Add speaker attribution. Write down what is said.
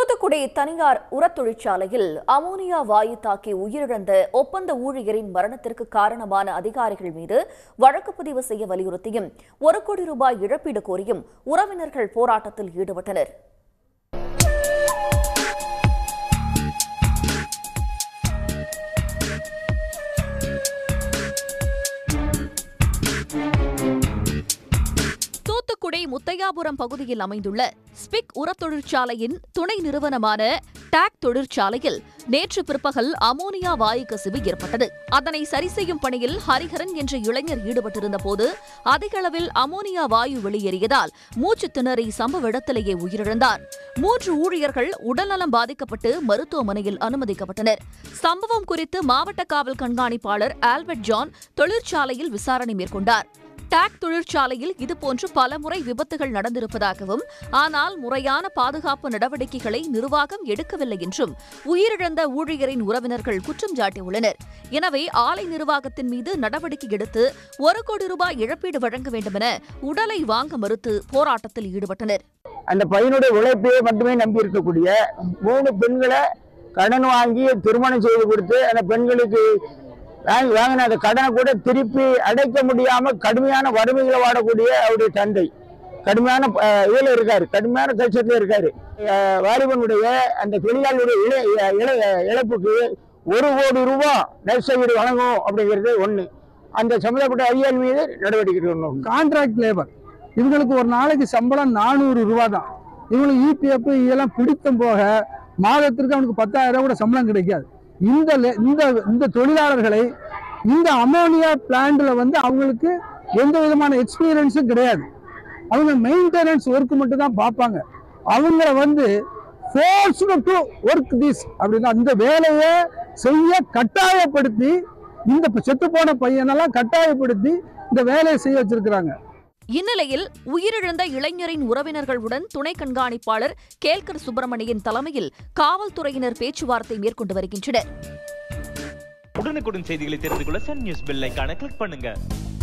Speaker 1: தூத்துக்குடி தனியார் உரத் தொழிற்சாலையில் அமோனியா வாயு தாக்கி உயிரிழந்த ஒப்பந்த ஊழியரின் மரணத்திற்கு காரணமான அதிகாரிகள் மீது வழக்கு பதிவு செய்ய வலியுறுத்தியும் ஒரு கோடி ரூபாய் இழப்பீடு கோரியும் உறவினர்கள் போராட்டத்தில் ஈடுபட்டனர் தூத்துக்குடி முத்தையாபுரம் பகுதியில் அமைந்துள்ள ஸ்பிக் உரத் தொழிற்சாலையின் துணை நிறுவனமான டாக் தொழிற்சாலையில் நேற்று பிற்பகல் அமோனியா வாயு கசிவு ஏற்பட்டது அதனை சரி செய்யும் பணியில் ஹரிஹரன் என்ற இளைஞர் ஈடுபட்டிருந்த போது அதிக அளவில் அமோனியா வாயு வெளியேறியதால் மூச்சு திணறி சம்பவ இடத்திலேயே உயிரிழந்தார் மூன்று ஊழியர்கள் உடல்நலம் பாதிக்கப்பட்டு மருத்துவமனையில் அனுமதிக்கப்பட்டனர் சம்பவம் குறித்து மாவட்ட காவல் கண்காணிப்பாளர் ஆல்பர்ட் ஜான் தொழிற்சாலையில் விசாரணை மேற்கொண்டார் டாக் தொழிற்சாலையில் இதுபோன்று பலமுறை விபத்துகள் நடந்திருப்பதாகவும் ஆனால் முறையான பாதுகாப்பு நடவடிக்கைகளை நிர்வாகம் எடுக்கவில்லை என்றும் உயிரிழந்த ஊழியரின் உறவினர்கள் குற்றம் சாட்டியுள்ளனர் எனவே ஆலை நிர்வாகத்தின் மீது நடவடிக்கை எடுத்து ஒரு கோடி ரூபாய் இழப்பீடு வழங்க வேண்டுமென உடலை வாங்க மறுத்து போராட்டத்தில் ஈடுபட்டனர்
Speaker 2: அந்த பையனுடைய உழைப்பையே மட்டுமே நம்பி இருக்கக்கூடிய மூணு பெண்களை கடன் வாங்கி திருமணம் செய்து கொடுத்து அந்த பெண்களுக்கு வாங்கி வாங்கின அந்த கடனை கூட திருப்பி அடைக்க முடியாம கடுமையான வறுமைகளை வாடக்கூடிய அவருடைய தந்தை கடுமையான அஹ், இதுல இருக்காரு கடுமையான கஷ்டத்துல இருக்காரு அஹ், வாலிபனுடைய அந்த தொழிலாளருடைய இழ இழ- இழப்புக்கு ஒரு கோடி ரூபாய் நஷ்டஈடு வழங்கும் அப்படிங்கிறது ஒண்ணு அந்த சம்பந்தப்பட்ட அதிகாரி மீது நடவடிக்கை எடுக்கணும்
Speaker 3: கான்ட்ராக்ட் லேபர் இவங்களுக்கு ஒரு நாளைக்கு சம்பளம் நானூறு ரூபா தான் இவங்களுக்கு இபிஎஃப் இதெல்லாம் பிடித்தும் போக மாதத்திற்கு அவனுக்கு பத்தாயிரம் ரூபாய் கூட சம்பளம் கிடைக்காது இந்த லே- இந்த இந்த தொழிலாளர்களை இந்த அமோனியா பிளான்ட்ல வந்து அவங்களுக்கு எந்த விதமான எக்ஸ்பீரியன்ஸும் கிடையாது அவங்க மெயின்டெனன்ஸ் ஒர்க் மட்டும் தான் பார்ப்பாங்க அவங்கள வந்து ஃபோர்ஸ்டு டு ஒர்க் திஸ் அப்படின்னா அந்த வேலையை செய்ய கட்டாயப்படுத்தி இந்த செத்து போன பையனெல்லாம் கட்டாயப்படுத்தி இந்த வேலையை செய்ய வச்சிருக்கிறாங்க
Speaker 1: இந்நிலையில் உயிரிழந்த இளைஞரின் உறவினர்களுடன் துணை கண்காணிப்பாளர் கேல்கர் சுப்பிரமணியன் தலைமையில் காவல்துறையினர் பேச்சுவார்த்தை மேற்கொண்டு வருகின்றனர்
Speaker 4: உடனுக்குடன் செய்திகளை தெரிந்து கொள்ள சன் நியூஸ் பெல் ஐகானை கிளிக் பண்ணுங்க